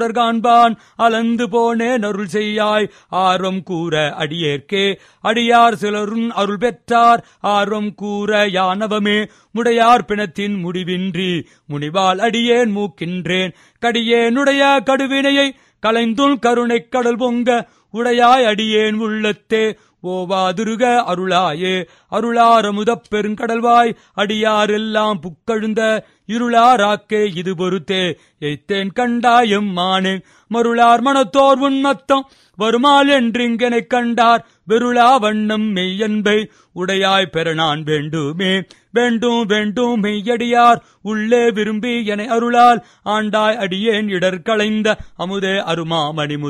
காண்பான் அலந்து போனேன் அருள் செய்யாய் ஆர்வம் கூற அடியேற்கே அடியார் சிலருன் அருள் பெற்றார் ஆர்வம் கூற யானவமே முடையார் பிணத்தின் முடிவின்றி முனிவால் அடியேன் மூக்கின்றேன் கடியேனுடைய கடுவினையை கலைந்துள் கருணைக் கடல் பொங்க உடையாய் அடியேன் உள்ளத்தே ஓவாதுருக அருளாயே அருளாரமுதப் பெருங்கடல்வாய் அடியார் எல்லாம் புக்கழுந்த இருளாராக்கே இது பொறுத்தே எய்த்தேன் கண்டாயம் மானே மருளார் மனத்தோர் உன்மத்தம் வருமால் என்றிங்கனைக் கண்டார் வெருளா வண்ணம் மெய்யன்பை உடையாய் பெற நான் வேண்டுமே வேண்டும் வேண்டும் மெய்யடியார் உள்ளே விரும்பி என அருளால் ஆண்டாய் அடியேன் இடர் களைந்த அமுதே அருமாமணி